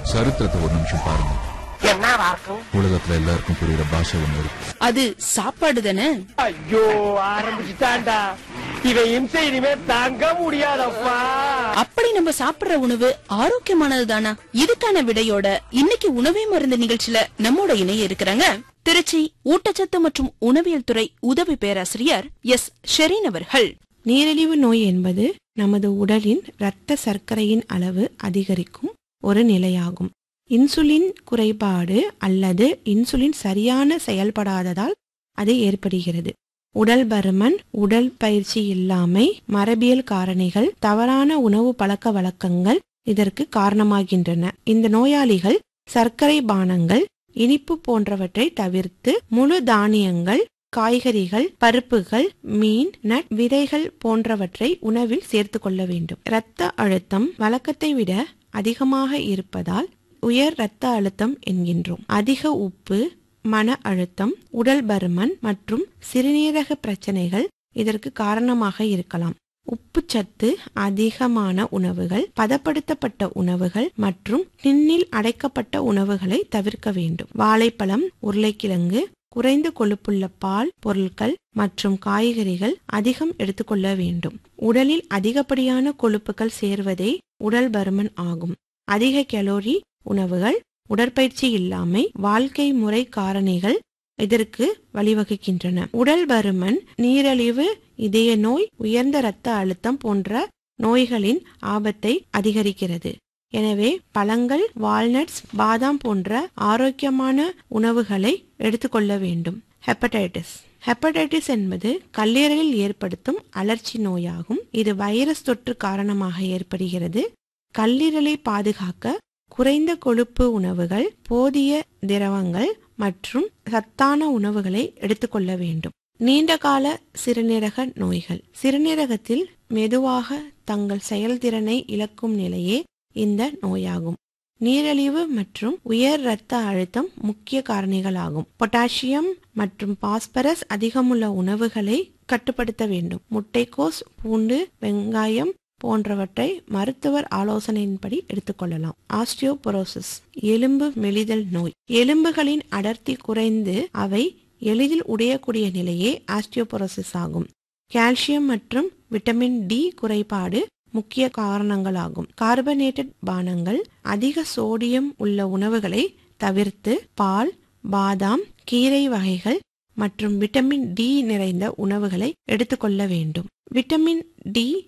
சரித்திரத்தை ஒரு நிமிஷம் பாருங்க என்னவா இருக்கும் உலகத்துல எல்லாருக்கும் புரியுற பாஷை ஒண்ணு இருக்கு அது சாப்பாடு தானே ஐயோ ஆரம்பிச்சுட்டான்டா இவன் இம்சை இனிமே தாங்க முடியாதப்பா அப்படி நம்ம சாப்பிடுற உணவு ஆரோக்கியமானது தானா இதுக்கான விடையோட இன்னைக்கு உணவே மருந்து நிகழ்ச்சியில நம்மோட இணைய இருக்கிறாங்க திருச்சி ஊட்டச்சத்து மற்றும் உணவியல் துறை உதவி பேராசிரியர் எஸ் ஷெரீன் அவர்கள் நீரிழிவு நோய் என்பது நமது உடலின் இரத்த சர்க்கரையின் அளவு அதிகரிக்கும் ஒரு நிலையாகும் இன்சுலின் குறைபாடு அல்லது இன்சுலின் சரியான செயல்படாததால் அது ஏற்படுகிறது உடல் பருமன் உடல் பயிற்சி இல்லாமை மரபியல் காரணிகள் தவறான உணவு பழக்க வழக்கங்கள் இதற்கு காரணமாகின்றன இந்த நோயாளிகள் சர்க்கரை பானங்கள் இனிப்பு போன்றவற்றை தவிர்த்து முழு தானியங்கள் காய்கறிகள் பருப்புகள் மீன் நட் விதைகள் போன்றவற்றை உணவில் சேர்த்து கொள்ள வேண்டும் இரத்த அழுத்தம் வழக்கத்தை விட அதிகமாக இருப்பதால் உயர் இரத்த அழுத்தம் என்கின்றோம் அதிக உப்பு மன அழுத்தம் உடல் பருமன் மற்றும் சிறுநீரக பிரச்சனைகள் இதற்கு காரணமாக இருக்கலாம் உப்புச்சத்து அதிகமான உணவுகள் பதப்படுத்தப்பட்ட உணவுகள் மற்றும் டின்னில் அடைக்கப்பட்ட உணவுகளை தவிர்க்க வேண்டும் வாழைப்பழம் உருளைக்கிழங்கு குறைந்த கொழுப்புள்ள பால் பொருட்கள் மற்றும் காய்கறிகள் அதிகம் எடுத்துக்கொள்ள வேண்டும் உடலில் அதிகப்படியான கொழுப்புகள் சேர்வதே உடல் பருமன் ஆகும் அதிக கலோரி உணவுகள் உடற்பயிற்சி இல்லாமை வாழ்க்கை முறை காரணிகள் இதற்கு வழிவகுக்கின்றன உடல் பருமன் நீரழிவு இதய நோய் உயர்ந்த இரத்த அழுத்தம் போன்ற நோய்களின் ஆபத்தை அதிகரிக்கிறது எனவே பழங்கள் வால்நட்ஸ் பாதாம் போன்ற ஆரோக்கியமான உணவுகளை எடுத்துக்கொள்ள வேண்டும் ஹெப்படைட்டிஸ் ஹெப்படைட்டிஸ் என்பது கல்லீரலில் ஏற்படுத்தும் அலர்ச்சி நோயாகும் இது வைரஸ் தொற்று காரணமாக ஏற்படுகிறது கல்லீரலை பாதுகாக்க குறைந்த கொழுப்பு உணவுகள் போதிய திரவங்கள் மற்றும் சத்தான உணவுகளை எடுத்துக்கொள்ள வேண்டும் நீண்டகால சிறுநீரக நோய்கள் சிறுநீரகத்தில் மெதுவாக தங்கள் செயல்திறனை இழக்கும் நிலையே இந்த நோயாகும் நீரிழிவு மற்றும் உயர் இரத்த அழுத்தம் முக்கிய காரணிகளாகும் பொட்டாசியம் மற்றும் பாஸ்பரஸ் அதிகமுள்ள உணவுகளை கட்டுப்படுத்த வேண்டும் முட்டைக்கோஸ் பூண்டு வெங்காயம் போன்றவற்றை மருத்துவர் ஆலோசனையின்படி எடுத்துக்கொள்ளலாம் ஆஸ்டியோபொரோசிஸ் எலும்பு மெலிதல் நோய் எலும்புகளின் அடர்த்தி குறைந்து அவை எளிதில் உடையக்கூடிய நிலையே ஆஸ்டியோபொரோசிஸ் ஆகும் கால்சியம் மற்றும் விட்டமின் டி குறைபாடு முக்கிய காரணங்களாகும் கார்பனேட்டட் பானங்கள் அதிக சோடியம் உள்ள உணவுகளை தவிர்த்து பால் பாதாம் கீரை வகைகள் மற்றும் விட்டமின் டி நிறைந்த உணவுகளை எடுத்துக்கொள்ள வேண்டும் விட்டமின் டி